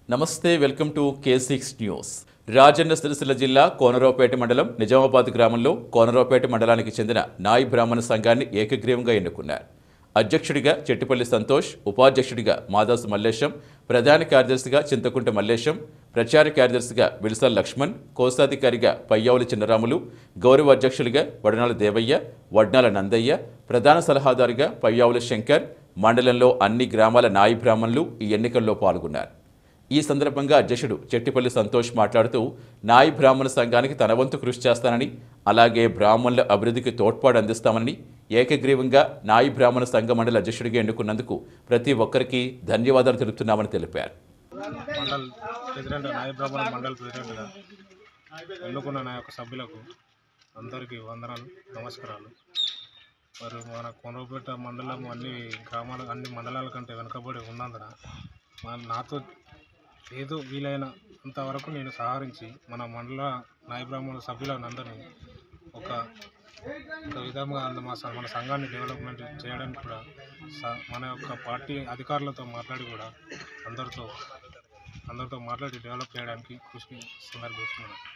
నమస్తే welcome to K six news Rajanna Sircilla జిల్లా కోనరావుపేట మండలం నిజామాబాద్ గ్రామంలో కోనరావుపేట మండలానికి చెందిన నాయి బ్రాహ్మణ సంఘాన్ని ఏకగ్రీవంగా ఎన్నుకున్నారు అధ్యక్షుడిగా చెట్టిపల్లి సంతోష్ ఉపాధ్యక్షుడిగా మాదాసు మల్లేశం ప్రధాన కార్యదర్శిగా చింతకుంట మల్లేశం ప్రచార కార్యదర్శిగా విల్సల్ లక్ష్మణ్ కోశాధికారిగా పయ్యావులి చిన్నరాములు గౌరవ అధ్యక్షులుగా వడనాల దేవయ్య వడ్నాల నందయ్య ప్రధాన సలహాదారుగా పయ్యావుల శంకర్ మండలంలో అన్ని గ్రామాల నాయి బ్రాహ్మణులు ఈ ఎన్నికల్లో పాల్గొన్నారు ఈ సందర్భంగా అధ్యక్షుడు చెట్టిపల్లి సంతోష్ మాట్లాడుతూ నాయి బ్రాహ్మణ సంఘానికి తన వంతు కృషి చేస్తానని అలాగే బ్రాహ్మణుల అభివృద్ధికి తోడ్పాటు అందిస్తామని ఏకగ్రీవంగా నాయి బ్రాహ్మణ సంఘ మండలి అధ్యక్షుడిగా ఎన్నుకున్నందుకు ప్రతి ఒక్కరికి ధన్యవాదాలు తెలుపుతున్నామని తెలిపారు మండల్ ప్రెసిడెంట్ నాయ బ్రాహ్మణ మండల్ ప్రెసిడెంట్గా ఎన్నుకున్న నా యొక్క సభ్యులకు అందరికీ వందనాలు నమస్కారాలు మరి మన కొనరపేట మండలం అన్ని గ్రామాల అన్ని మండలాల కంటే వెనుకబడి ఉన్నందున మన నాతో ఏదో వీలైన అంతవరకు నేను సహకరించి మన మండల నాయ బ్రాహ్మణ సభ్యులను అందరినీ ఒక ఒక విధంగా అంద మా స- మన సంఘాన్ని డెవలప్మెంట్ చేయడానికి కూడా స- మన యొక్క పార్టీ అధికారులతో మాట్లాడి కూడా అందరితో అందరితో మాట్లాడి డెవలప్ చేయడానికి కృషి సందర్భిస్తున్నాను